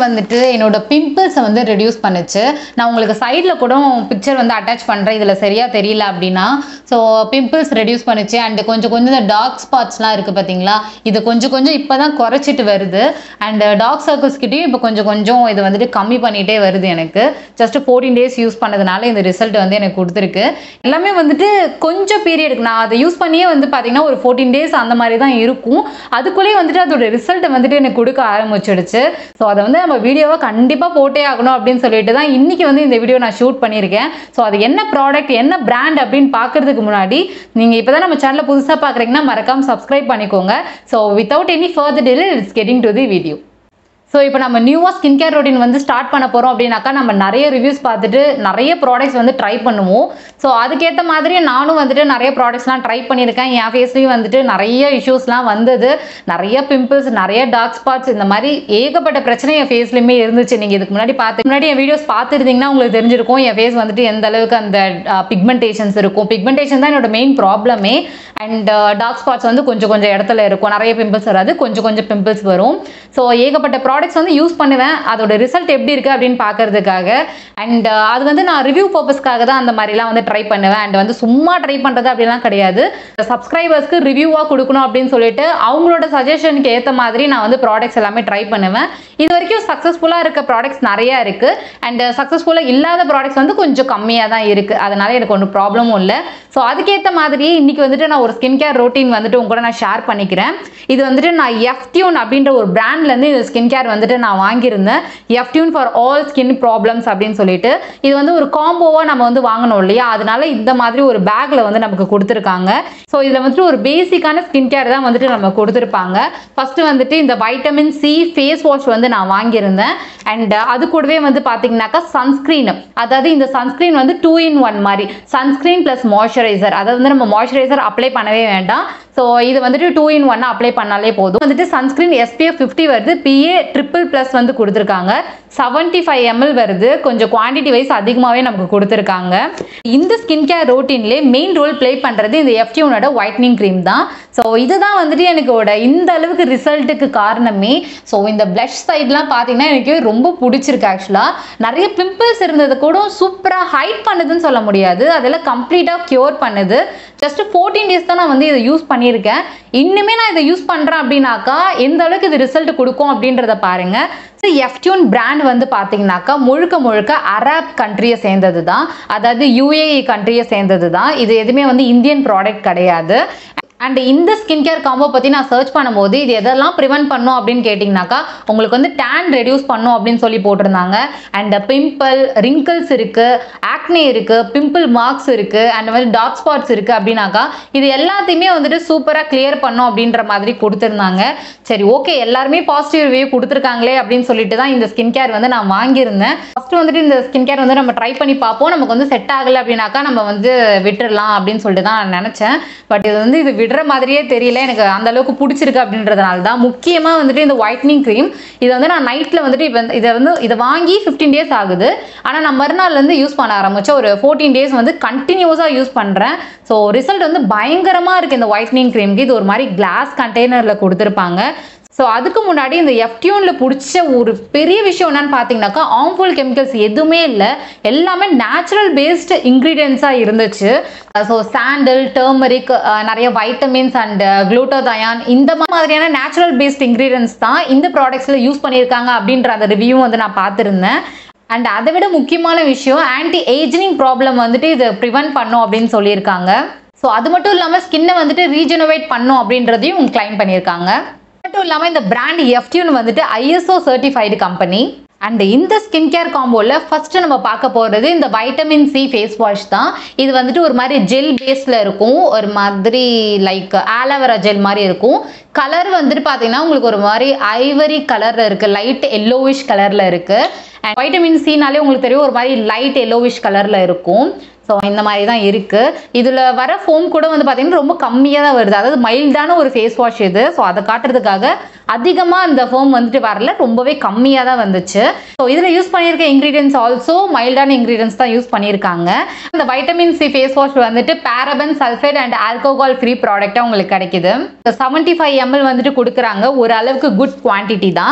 வந்துட்டு என்னோட பிம்பிள்ஸை வந்து ரெடியூஸ் பண்ணுச்சு நான் உங்களுக்கு சைடில் கூட பிக்சர் வந்து அட்டாச் பண்ணுறேன் இதில் சரியா தெரியல அப்படின்னா ஸோ பிம்பிள்ஸ் ரெடியூஸ் பண்ணுச்சு அண்ட் கொஞ்சம் கொஞ்சம் இந்த டார்க் ஸ்பாட்ஸ்லாம் இருக்குது பார்த்தீங்களா இது கொஞ்சம் கொஞ்சம் இப்போ தான் குறைச்சிட்டு வருது அண்ட் டார்க் சர்க்கிள்ஸ் கிட்டேயும் இப்போ கொஞ்சம் கொஞ்சம் இது வந்துட்டு கம்மி பண்ணிகிட்டே வருது எனக்கு ஜஸ்ட் ஃபோர்டீன் டேஸ் யூஸ் பண்ணதுனால இந்த ரிசல்ட் வந்து எனக்கு கொடுத்துருக்கு எல்லாமே வந்துட்டு கொஞ்சம் பீரியடுக்கு நான் அதை யூஸ் பண்ணியே வந்து பார்த்தீங்கன்னா ஒரு ஃபோர்டீன் டேஸ் அந்த மாதிரி தான் இருக்கும் அதுக்குள்ளேயே வந்துட்டு அதோட ரிசல்ட் வந்துட்டு எனக்கு கொடுக்க ஆரம்பிச்சிடுச்சு ஸோ அதை வந்து நம்ம வீடியோவை கண்டிப்பாக போட்டே ஆகணும் அப்படின்னு சொல்லிட்டு தான் இன்னைக்கு வந்து இந்த வீடியோ நான் ஷூட் பண்ணியிருக்கேன் ஸோ அது என்ன ப்ராடக்ட் என்ன பிராண்ட் அப்படின்னு பார்க்கறதுக்கு முன்னாடி நீங்கள் இப்போ தான் நம்ம சேனலை புதுசாக பார்க்குறீங்கன்னா மறக்காம சப்ஸ்கிரைப் பண்ணிக்கோங்க so without any further delay it's getting to the video so இப்போ நம்ம நியூவாக ஸ்கின் கேர் ரொட்டீன் வந்து ஸ்டார்ட் பண்ண போகிறோம் அப்படின்னாக்கா நம்ம நிறைய ரிவ்யூஸ் பார்த்துட்டு நிறைய ப்ராடக்ட்ஸ் வந்து ட்ரை பண்ணுவோம் ஸோ அதுக்கேற்ற மாதிரி நானும் வந்துட்டு நிறைய ப்ராடக்ட்ஸ்லாம் ட்ரை பண்ணியிருக்கேன் என் ஃபேஸ்லேயும் வந்துட்டு நிறைய இஷ்யூஸ்லாம் வந்தது நிறைய பிம்பிள்ஸ் நிறைய டார்க் ஸ்பாட்ஸ் இந்த மாதிரி ஏகப்பட்ட பிரச்சனை என் ஃபேஸ்லையுமே இருந்துச்சு நீங்கள் இதுக்கு முன்னாடி பார்த்து முன்னாடி என் வீடியோஸ் பார்த்துருந்தீங்கன்னா உங்களுக்கு தெரிஞ்சிருக்கும் என் ஃபேஸ் வந்துட்டு எந்த அளவுக்கு அந்த பிக்மெண்டேஷன்ஸ் இருக்கும் பிக்மெண்டேஷன் தான் என்னோட மெயின் ப்ராப்ளமே அண்ட் டார்க் ஸ்பாட்ஸ் வந்து கொஞ்சம் கொஞ்சம் இடத்துல இருக்கும் நிறைய பிம்பிள்ஸ் வராது கொஞ்சம் கொஞ்சம் பிம்பிள்ஸ் வரும் ஸோ ஏகப்பட்ட ப்ராடக்ட்ஸ் வந்து யூஸ் பண்ணுவேன் அதோட ரிசல்ட் எப்படி இருக்குது அப்படின்னு பார்க்கறதுக்காக அண்ட் அது வந்து நான் ரிவ்யூ பர்பஸ்க்காக தான் அந்த மாதிரிலாம் வந்து ட்ரை பண்ணுவேன் அண்ட் வந்து சும்மா ட்ரை பண்ணுறது அப்படிலாம் கிடையாது சப்ஸ்கிரைபர்ஸ்க்கு ரிவ்யூவாக கொடுக்கணும் அப்படின்னு சொல்லிட்டு அவங்களோட சஜஷனுக்கு ஏற்ற மாதிரி நான் வந்து ப்ராடக்ட்ஸ் எல்லாமே ட்ரை பண்ணுவேன் இது வரைக்கும் சக்ஸஸ்ஃபுல்லாக இருக்க ப்ராடக்ட்ஸ் நிறையா இருக்குது அண்ட் சக்ஸஸ்ஃபுல்லாக இல்லாத ப்ராடக்ட்ஸ் வந்து கொஞ்சம் கம்மியாக தான் இருக்குது அதனால எனக்கு ஒன்றும் ப்ராப்ளமும் இல்லை ஸோ அதுக்கேற்ற மாதிரி இன்னைக்கு வந்துட்டு நான் ஒரு ஸ்கின் கேர் ரொட்டீன் வந்துட்டு உங்க கூட நான் ஷேர் பண்ணிக்கிறேன் இது வந்துட்டு நான் எஃப்டியூன் அப்படின்ற ஒரு பிராண்ட்லேருந்து இந்த ஸ்கின் கேர் வந்துட்டு நான் வாங்கியிருந்தேன் எஃப்டியூன் ஃபார் ஆல் ஸ்கின் ப்ராப்ளம்ஸ் அப்படின்னு சொல்லிட்டு இது வந்து ஒரு காம்போவாக நம்ம வந்து வாங்கணும் இல்லையா அதனால இந்த மாதிரி ஒரு பேக்கில் வந்து நமக்கு கொடுத்துருக்காங்க ஸோ இதில் வந்துட்டு ஒரு பேசிக்கான ஸ்கின் கேர் தான் வந்துட்டு நம்ம கொடுத்துருப்பாங்க ஃபர்ஸ்ட் வந்துட்டு இந்த வைட்டமின் சி ஃபேஸ் வாஷ் வந்து நான் வாங்கியிருந்தேன் அண்ட் அது கூடவே வந்து பார்த்தீங்கன்னாக்கா சன்ஸ்க்ரீன் அதாவது இந்த சன்ஸ்க்ரீன் வந்து டூ இன் ஒன் மாதிரி சன்ஸ்க்ரீன் ப்ளஸ் மாய்ஸ்சரைசர் அதாவது வந்து நம்ம மாய்ஸ்சரைசர் அப்ளை பண்ணவே வேண்டாம் ஸோ இது வந்துட்டு டூ இன் ஒன் அப்ளை பண்ணாலே போதும் வந்துட்டு சன்ஸ்க்ரீன் எஸ்பிஎஃப் ஃபிஃப்டி வருது பிஏ ட்ரிபிள் ப்ளஸ் வந்து கொடுத்துருக்காங்க செவன்ட்டி ஃபைவ் எம்எல் வருது கொஞ்சம் குவான்டிட்டி வைஸ் அதிகமாகவே நமக்கு கொடுத்துருக்காங்க இந்த ஸ்கின் கேர் ரொட்டீன்லேயே மெயின் ரோல் ப்ளே பண்ணுறது இந்த எஃப்டியூனோட ஒயிட்னிங் க்ரீம் தான் ஸோ இதுதான் வந்துட்டு எனக்கு ஓட இந்த அளவுக்கு ரிசல்ட்டுக்கு காரணமே ஸோ இந்த ப்ளஷ் சைட்லாம் பார்த்தீங்கன்னா எனக்கு ரொம்ப பிடிச்சிருக்கு ஆக்சுவலாக நிறைய பிம்பிள்ஸ் இருந்தது கூட சூப்பராக ஹைட் பண்ணுதுன்னு சொல்ல முடியாது அதெல்லாம் கம்ப்ளீட்டாக க்யூர் பண்ணுது ஜஸ்ட் ஃபோர்டீன் டேஸ் தான் நான் வந்து இதை யூஸ் பண்ணியிருக்கேன் இன்னுமே நான் இதை யூஸ் பண்ணுறேன் அப்படின்னாக்கா எந்த அளவுக்கு இது ரிசல்ட் கொடுக்கும் அப்படின்றத பாருங்க எஃப்டியூன் பிராண்ட் வந்து பார்த்தீங்கன்னாக்கா முழுக்க முழுக்க அரப் கண்ட்ரியை சேர்ந்தது தான் அதாவது யூஏஇ கண்ட்ரியை சேர்ந்தது தான் இது எதுவுமே வந்து இந்தியன் ப்ராடக்ட் கிடையாது அண்ட் இந்த ஸ்கின் கேர் காம்போ பற்றி நான் சர்ச் பண்ணும்போது இது எதெல்லாம் ப்ரிவென்ட் பண்ணும் அப்படின்னு கேட்டிங்கனாக்கா உங்களுக்கு வந்து டேன் ரெடியூஸ் பண்ணும் அப்படின்னு சொல்லி போட்டிருந்தாங்க அண்ட் பிம்பிள் ரிங்கிள்ஸ் இருக்குது ஆக்னே இருக்குது பிம்பிள் மார்க்ஸ் இருக்குது அண்ட் மாதிரி டார்க் ஸ்பாட்ஸ் இருக்குது அப்படின்னாக்கா இது எல்லாத்தையுமே வந்துட்டு சூப்பராக கிளியர் பண்ணும் அப்படின்ற மாதிரி கொடுத்துருந்தாங்க சரி ஓகே எல்லாருமே பாசிட்டிவ் ரிவ்யூ கொடுத்துருக்காங்களே அப்படின்னு சொல்லிட்டு தான் இந்த ஸ்கின் கேர் வந்து நான் வாங்கியிருந்தேன் ஃபர்ஸ்ட் வந்துட்டு இந்த ஸ்கின் கேர் வந்து நம்ம ட்ரை பண்ணி பார்ப்போம் நமக்கு வந்து செட் ஆகலை அப்படின்னாக்கா நம்ம வந்து விட்டுறலாம் அப்படின்னு சொல்லிட்டு தான் நான் நினச்சேன் பட் இது வந்து இது விடுற மாதிரியே தெரியல எனக்கு அந்த அளவுக்கு பிடிச்சிருக்கு அப்படின்றதுனால தான் முக்கியமாக வந்துட்டு இந்த ஒயிட்னிங் க்ரீம் இதை வந்து நான் நைட்டில் வந்துட்டு இப்போ இதை வந்து இதை வாங்கி ஃபிஃப்டீன் டேஸ் ஆகுது ஆனால் நான் மறுநாள்லேருந்து யூஸ் பண்ண ஆரம்பிச்சேன் ஒரு ஃபோர்டீன் டேஸ் வந்து கண்டினியூஸாக யூஸ் பண்ணுறேன் ஸோ ரிசல்ட் வந்து பயங்கரமாக இருக்குது இந்த ஒயிட்னிங் க்ரீம்க்கு இது ஒரு மாதிரி கிளாஸ் கண்டெய்னரில் கொடுத்துருப்பாங்க ஸோ அதுக்கு முன்னாடி இந்த எஃப்டியூனில் பிடிச்ச ஒரு பெரிய விஷயம் என்னன்னு பார்த்தீங்கன்னாக்கா ஆம்ஃபுல் கெமிக்கல்ஸ் எதுவுமே இல்லை எல்லாமே நேச்சுரல் பேஸ்டு இன்க்ரீடியன்ஸாக இருந்துச்சு ஸோ சாண்டல் டர்மரிக் நிறைய வைட்டமின்ஸ் அண்ட் குளூட்டோதயான் இந்த மாதிரியான நேச்சுரல் பேஸ்ட் இன்க்ரீடியன்ஸ் தான் இந்த ப்ராடக்ட்ஸில் யூஸ் பண்ணியிருக்காங்க அப்படின்ற அந்த ரிவ்யூ வந்து நான் பார்த்துருந்தேன் அண்ட் அதை விட முக்கியமான விஷயம் ஆன்டி ஏஜினிங் ப்ராப்ளம் வந்துட்டு இதை ப்ரிவென்ட் பண்ணும் அப்படின்னு சொல்லியிருக்காங்க ஸோ அது மட்டும் இல்லாமல் ஸ்கின்னை வந்துட்டு ரீஜெனரேட் பண்ணும் அப்படின்றதையும் கிளைம் பண்ணியிருக்காங்க மட்டும் இல்லாமல் இந்த பிராண்ட் எஃப்டியூன் வந்துட்டு ஐஎஸ்ஓ சர்டிஃபைடு கம்பெனி அண்ட் இந்த ஸ்கின் கேர் காம்போவில் ஃபர்ஸ்ட் நம்ம பார்க்க போகிறது இந்த வைட்டமின் சி ஃபேஸ் வாஷ் தான் இது வந்துட்டு ஒரு மாதிரி ஜெல் பேஸில் இருக்கும் ஒரு மாதிரி லைக் ஆலோவேரா ஜெல் மாதிரி இருக்கும் கலர் வந்துட்டு பார்த்தீங்கன்னா உங்களுக்கு ஒரு மாதிரி ஐவரி கலரில் இருக்குது லைட் எல்லோவிஷ் கலரில் இருக்குது அண்ட் வைட்டமின் சினாலே உங்களுக்கு தெரியும் ஒரு மாதிரி லைட் எல்லோவிஷ் கலரில் இருக்கும் ஸோ இந்த மாதிரி தான் இருக்குது இதில் வர ஃபோம் கூட வந்து பார்த்தீங்கன்னா ரொம்ப கம்மியாக தான் வருது அதாவது மைல்டான ஒரு ஃபேஸ் வாஷ் இது ஸோ அதை காட்டுறதுக்காக அதிகமாக இந்த ஃபோம் வந்துட்டு வரல ரொம்பவே கம்மியாக தான் வந்துச்சு ஸோ இதில் யூஸ் பண்ணியிருக்க இன்க்ரீடியன்ஸ் ஆல்சோ மைல்டான இன்க்ரீடியன்ஸ் தான் யூஸ் பண்ணியிருக்காங்க இந்த வைட்டமின் சி ஃபேஸ் வாஷ் வந்துட்டு paraben sulphate and alcohol free ப்ராடக்டாக உங்களுக்கு கிடைக்குது செவன்ட்டி ஃபைவ் எம்எல் வந்துட்டு கொடுக்குறாங்க ஒரு அளவுக்கு குட் குவான்டிட்டி தான்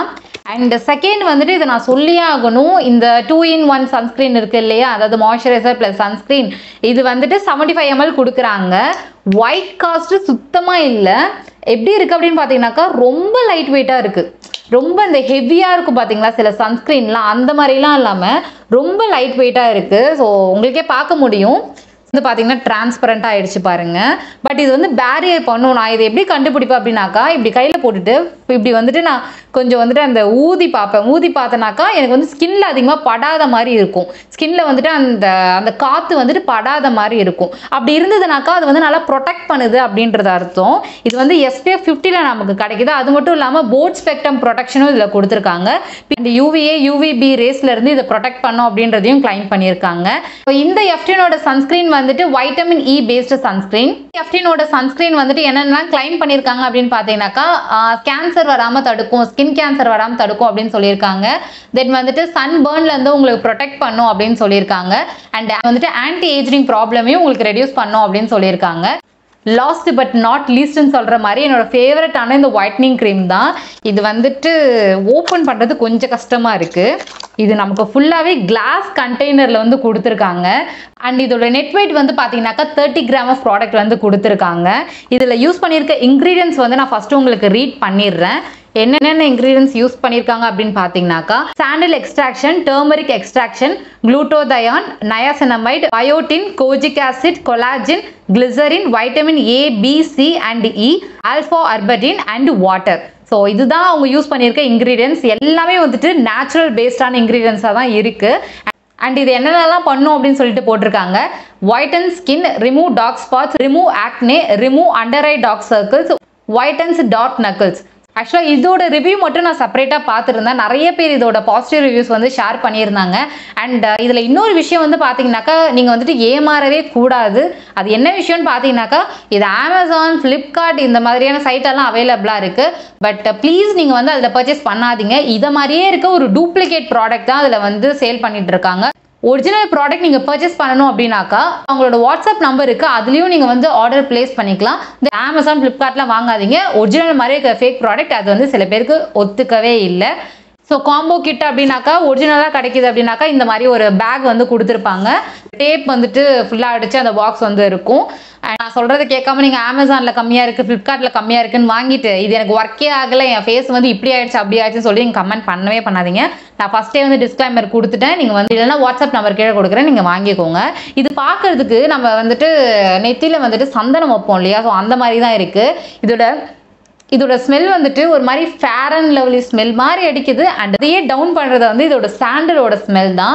அண்ட் செகண்ட் வந்துட்டு இதை நான் சொல்லியே ஆகணும் இந்த டூ இன் ஒன் சன்ஸ்கிரீன் இருக்கு இல்லையா அதாவது மாய்ஸ்சரைசர் ப்ளஸ் சன்ஸ்கிரீன் இது வந்துட்டு செவன்டி ஃபைவ் எம்எல் கொடுக்குறாங்க ஒயிட் காஸ்ட் சுத்தமாக இல்லை எப்படி இருக்குது அப்படின்னு பார்த்தீங்கன்னாக்கா ரொம்ப லைட் வெயிட்டாக இருக்குது ரொம்ப இந்த ஹெவியாக இருக்கும் பார்த்தீங்களா சில சன்ஸ்க்ரீன்லாம் அந்த மாதிரிலாம் இல்லாமல் ரொம்ப லைட் வெயிட்டாக இருக்குது ஸோ உங்களுக்கே பார்க்க முடியும் வந்து பார்த்தீங்கன்னா டிரான்ஸ்பரண்ட் ஆயிடுச்சு பாருங்க பட் இது வந்து பேரியர் பண்ணும் நான் இதை எப்படி கண்டுபிடிப்பேன் அப்படின்னாக்கா இப்படி கையில் போட்டுட்டு இப்படி வந்துட்டு நான் கொஞ்சம் வந்துட்டு அந்த ஊதி பார்ப்பேன் ஊதி பார்த்தனாக்கா எனக்கு வந்து ஸ்கின்ல அதிகமாக படாத மாதிரி இருக்கும் ஸ்கின்ல வந்துட்டு அந்த அந்த காற்று வந்துட்டு படாத மாதிரி இருக்கும் அப்படி இருந்ததுனாக்கா அது வந்து நல்லா ப்ரொடெக்ட் பண்ணுது அப்படின்றது அர்த்தம் இது வந்து எஸ்பிஎஃப் ஃபிஃப்டியில் நமக்கு கிடைக்குது அது மட்டும் இல்லாமல் போட் ஸ்பெக்ட்ரம் ப்ரொடெக்ஷனும் இதில் கொடுத்துருக்காங்க இந்த யூவிஏ யூவிபி ரேஸ்ல இருந்து இதை ப்ரொடெக்ட் பண்ணும் அப்படின்றதையும் கிளைம் பண்ணியிருக்காங்க So, இந்த எஃப்டினோட சன்ஸ்கிரீன் வந்துட்டு வைட்டமின் இ பேஸ்டு சன்ஸ்கிரீன் எஃப்டினோட சன்ஸ்கிரீன் வந்துட்டு என்னென்னலாம் கிளைம் பண்ணியிருக்காங்க அப்படின்னு பார்த்தீங்கன்னாக்கா கேன்சர் வராமல் தடுக்கும் ஸ்கின் கேன்சர் வராமல் தடுக்கும் அப்படின்னு சொல்லியிருக்காங்க தென் வந்துட்டு சன் பேர்ன்ல இருந்து உங்களுக்கு ப்ரொடெக்ட் பண்ணும் அப்படின்னு சொல்லியிருக்காங்க அண்ட் வந்துட்டு ஆன்டி ஏஜிங் ப்ராப்ளமையும் உங்களுக்கு ரெடியூஸ் பண்ணும் அப்படின்னு சொல்லியிருக்காங்க லாஸ்ட் பட் நாட் லீஸ்ட்னு சொல்கிற மாதிரி என்னோட ஃபேவரட்டான இந்த ஒயிட்னிங் க்ரீம் தான் இது வந்துட்டு ஓப்பன் பண்ணுறது கொஞ்சம் கஷ்டமாக இருக்குது இது நமக்கு ஃபுல்லாகவே கிளாஸ் கண்டெய்னரில் வந்து கொடுத்துருக்காங்க அண்ட் இதோட நெட் வெயிட் வந்து பார்த்தீங்கன்னாக்கா தேர்ட்டி கிராம் ஆஃப் ப்ராடக்ட் வந்து கொடுத்துருக்காங்க இதில் யூஸ் பண்ணியிருக்க இன்க்ரீடியன்ஸ் வந்து நான் ஃபஸ்ட்டு உங்களுக்கு ரீட் பண்ணிடுறேன் என்னென்ன இன்க்ரீடியன்ஸ் யூஸ் பண்ணியிருக்காங்க அப்படின்னு பார்த்தீங்கன்னாக்கா sandal extraction turmeric extraction glutathione niacinamide biotin kojic acid collagen glycerin vitamin A B C and E alpha arbutin and water so இதுதான் அவங்க யூஸ் பண்ணியிருக்க இன்க்ரீடியன்ஸ் எல்லாமே வந்துட்டு நேச்சுரல் பேஸ்டான இன்க்ரீடியன்ஸாக தான் இருக்குது அண்ட் இது என்னென்னலாம் பண்ணும் அப்படின்னு சொல்லிட்டு போட்டிருக்காங்க whiten skin remove dark spots remove acne remove under eye dark circles whitens டாட் நக்கிள்ஸ் ஆக்சுவலாக இதோட ரிவ்யூ மட்டும் நான் செப்பரேட்டாக பார்த்துருந்தேன் நிறைய பேர் இதோட பாசிட்டிவ் ரிவ்யூஸ் வந்து ஷேர் பண்ணியிருந்தாங்க அண்ட் இதில் இன்னொரு விஷயம் வந்து பார்த்தீங்கன்னாக்கா நீங்கள் வந்துட்டு ஏமாறவே கூடாது அது என்ன விஷயம்னு பார்த்தீங்கன்னாக்கா இது அமேசான் ஃப்ளிப்கார்ட் இந்த மாதிரியான சைட்டெல்லாம் அவைலபிளாக இருக்குது பட் ப்ளீஸ் நீங்கள் வந்து அதில் பர்ச்சேஸ் பண்ணாதீங்க இதை மாதிரியே இருக்க ஒரு டூப்ளிகேட் ப்ராடக்ட் தான் அதில் வந்து சேல் பண்ணிட்டு இருக்காங்க ஒரிஜினல் ப்ராடக்ட் நீங்கள் பர்ச்சேஸ் பண்ணணும் அப்படின்னாக்கா அவங்களோட வாட்ஸ்அப் நம்பர் இருக்குது அதுலேயும் நீங்கள் வந்து ஆர்டர் பிளேஸ் பண்ணிக்கலாம் இந்த அமேசான் ஃப்ளிப்கார்ட்லாம் வாங்காதீங்க ஒரிஜினல் மாதிரி இருக்க ஃபேக் ப்ராடக்ட் அது வந்து சில பேருக்கு ஒத்துக்கவே இல்லை ஸோ காம்போ கிட் அப்படின்னாக்கா ஒரிஜினலாக கிடைக்குது அப்படின்னாக்கா இந்த மாதிரி ஒரு பேக் வந்து கொடுத்துருப்பாங்க டேப் வந்துட்டு ஃபுல்லாக அடிச்சு அந்த பாக்ஸ் வந்து இருக்கும் And நான் சொல்கிறத கேட்காம நீங்கள் அமேசானில் கம்மியாக இருக்குது ஃப்ளிப்கார்ட்டில் கம்மியாக இருக்குன்னு வாங்கிட்டு இது எனக்கு ஒர்க்கே ஆகலை என் ஃபேஸ் வந்து இப்படி ஆயிடுச்சு அப்படி ஆயிடுச்சுன்னு சொல்லி நீங்கள் கமெண்ட் பண்ணவே பண்ணாதீங்க நான் ஃபஸ்ட்டே வந்து டிஸ்க்ளைமர் கொடுத்துட்டேன் நீங்கள் வந்து இல்லைன்னா வாட்ஸ்அப் நம்பர் கீழே கொடுக்குறேன் நீங்கள் வாங்கிக்கோங்க இது பார்க்கறதுக்கு நம்ம வந்துட்டு நெத்தியில் வந்துட்டு சந்தனம் வைப்போம் இல்லையா ஸோ அந்த மாதிரி தான் இருக்குது இதோட இதோட ஸ்மெல் வந்துட்டு ஒரு மாதிரி ஃபேர் அண்ட் லவ்லி ஸ்மெல் மாதிரி அடிக்குது அண்ட் அதையே டவுன் பண்ணுறது வந்து இதோட சாண்டலோட ஸ்மெல் தான்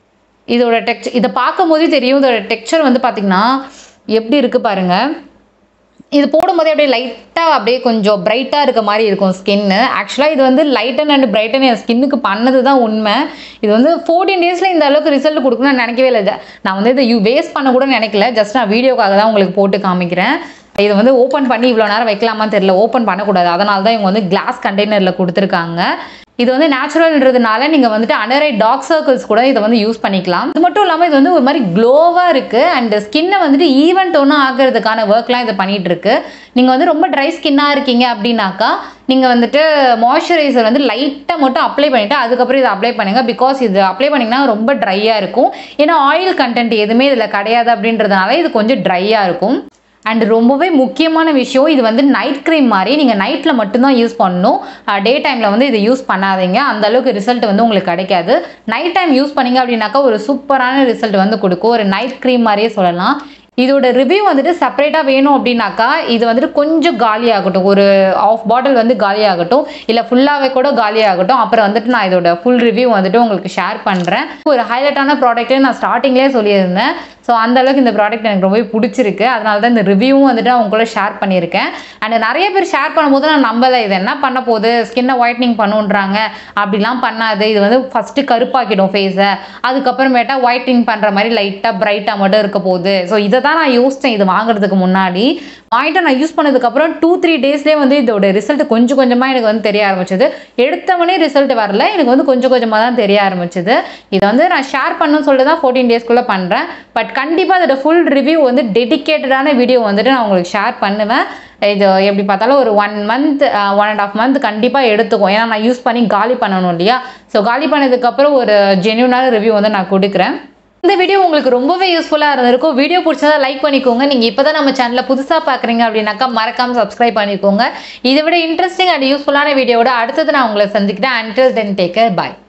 இதோட டெக்ஸ் இதை பார்க்கும் போதே தெரியும் இதோட டெக்ஸ்சர் வந்து பார்த்தீங்கன்னா எப்படி இருக்கு பாருங்க இது போடும்போதே அப்படியே லைட்டாக அப்படியே கொஞ்சம் பிரைட்டாக இருக்க மாதிரி இருக்கும் ஸ்கின்னு ஆக்சுவலாக இது வந்து லைட்டன் அண்ட் பிரைட்டன் என் ஸ்கின்னுக்கு பண்ணது தான் உண்மை இது வந்து ஃபோர்டீன் டேஸில் இந்த அளவுக்கு ரிசல்ட் கொடுக்கணும்னு நினைக்கவே இல்லை இதை. நான் வந்து இதை யூ வேஸ்ட் பண்ண கூட நினைக்கல ஜஸ்ட் நான் வீடியோக்காக தான் உங்களுக்கு போட்டு காமிக்கிறேன் இதை வந்து ஓப்பன் பண்ணி இவ்வளோ நேரம் வைக்கலாமான்னு தெரியல ஓப்பன் பண்ணக்கூடாது அதனால தான் இவங்க வந்து கிளாஸ் கண்டெய்னரில் கொடுத்துருக்காங்க இது வந்து நேச்சுரல்ன்றதுனால நீங்கள் வந்துட்டு அண்டர் ஐ டாக் சர்க்கிள்ஸ் கூட இதை வந்து யூஸ் பண்ணிக்கலாம் இது மட்டும் இல்லாமல் இது வந்து ஒரு மாதிரி க்ளோவாக இருக்குது அண்ட் ஸ்கின்னை வந்துட்டு ஈவன் டோனாக ஆகிறதுக்கான ஒர்க்லாம் இது பண்ணிட்டு இருக்கு நீங்கள் வந்து ரொம்ப ட்ரை ஸ்கின்னாக இருக்கீங்க அப்படின்னாக்கா நீங்கள் வந்துட்டு மாய்ஸ்சரைசர் வந்து லைட்டாக மட்டும் அப்ளை பண்ணிவிட்டு அதுக்கப்புறம் இதை அப்ளை பண்ணுங்க பிகாஸ் இது அப்ளை பண்ணிங்கன்னா ரொம்ப ட்ரையாக இருக்கும் ஏன்னா ஆயில் கண்டென்ட் எதுவுமே இதில் கிடையாது அப்படின்றதுனால இது கொஞ்சம் ட்ரையாக இருக்கும் அண்ட் ரொம்பவே முக்கியமான விஷயம் இது வந்து நைட் க்ரீம் மாதிரி நீங்கள் நைட்டில் மட்டும்தான் யூஸ் பண்ணணும் டே டைமில் வந்து இதை யூஸ் பண்ணாதீங்க அந்த அளவுக்கு ரிசல்ட் வந்து உங்களுக்கு கிடைக்காது நைட் டைம் யூஸ் பண்ணீங்க அப்படின்னாக்கா ஒரு சூப்பரான ரிசல்ட் வந்து கொடுக்கும் ஒரு நைட் க்ரீம் மாதிரியே சொல்லலாம் இதோட ரிவ்யூ வந்துட்டு செப்பரேட்டாக வேணும் அப்படின்னாக்கா இது வந்துட்டு கொஞ்சம் காலியாகட்டும் ஒரு ஆஃப் பாட்டில் வந்து காலியாகட்டும் இல்லை ஃபுல்லாகவே கூட காலியாகட்டும் அப்புறம் வந்துட்டு நான் இதோட ஃபுல் ரிவ்யூ வந்துட்டு உங்களுக்கு ஷேர் பண்ணுறேன் ஒரு ஹைலைட்டான ப்ராடக்ட்டு நான் ஸ்டார்டிங்லேயே சொல்லியிருந்தேன் ஸோ அந்த அளவுக்கு இந்த ப்ராடக்ட் எனக்கு ரொம்பவே பிடிச்சிருக்கு அதனால தான் இந்த ரிவ்யூவும் வந்துட்டு அவங்க கூட ஷேர் பண்ணியிருக்கேன் அண்ட் நிறைய பேர் ஷேர் பண்ணும்போது நான் நம்பலை இது என்ன பண்ண போகுது ஸ்கின்னை ஒயிட்னிங் பண்ணுன்றாங்க அப்படிலாம் பண்ணாது இது வந்து ஃபஸ்ட்டு கருப்பாக்கிடும் ஃபேஸை அதுக்கப்புறமேட்டா ஒயிட்னிங் பண்ணுற மாதிரி லைட்டாக பிரைட்டாக மட்டும் இருக்க போகுது ஸோ இதை தான் நான் யோசித்தேன் இது வாங்குறதுக்கு முன்னாடி வாங்கிட்டு நான் யூஸ் பண்ணதுக்கப்புறம் டூ த்ரீ டேஸ்லேயே வந்து இதோட ரிசல்ட் கொஞ்சம் கொஞ்சமாக எனக்கு வந்து தெரிய ஆரம்பிச்சது எடுத்தவொடனே ரிசல்ட் வரல எனக்கு வந்து கொஞ்சம் கொஞ்சமாக தான் தெரிய ஆரம்பிச்சது இதை வந்து நான் ஷேர் பண்ணணும்னு சொல்லிட்டு தான் ஃபோர்டீன் டேஸ்க்குள்ளே பண்ணுறேன் பட் கண்டிப்பாக அதோட ஃபுல் ரிவ்யூ வந்து டெடிக்கேட்டடான வீடியோ வந்துட்டு நான் உங்களுக்கு ஷேர் பண்ணுவேன் இது எப்படி பார்த்தாலும் ஒரு one month one and half month கண்டிப்பாக எடுத்துக்கும் ஏன்னா நான் யூஸ் பண்ணி காலி பண்ணணும் இல்லையா ஸோ காலி பண்ணதுக்கப்புறம் ஒரு ஜென்யூனான ரிவ்யூ வந்து நான் கொடுக்குறேன் இந்த வீடியோ உங்களுக்கு ரொம்பவே யூஸ்ஃபுல்லாக இருந்திருக்கும் வீடியோ பிடிச்சதா லைக் பண்ணிக்கோங்க நீங்கள் இப்போ தான் நம்ம சேனலில் புதுசாக பார்க்குறீங்க அப்படின்னாக்கா மறக்காம சப்ஸ்கிரைப் பண்ணிக்கோங்க இதை விட இன்ட்ரெஸ்டிங் அண்ட் யூஸ்ஃபுல்லான வீடியோவோட அடுத்தது நான் உங்களை சந்திக்கிறேன் அண்டில் தென் டேக் பாய்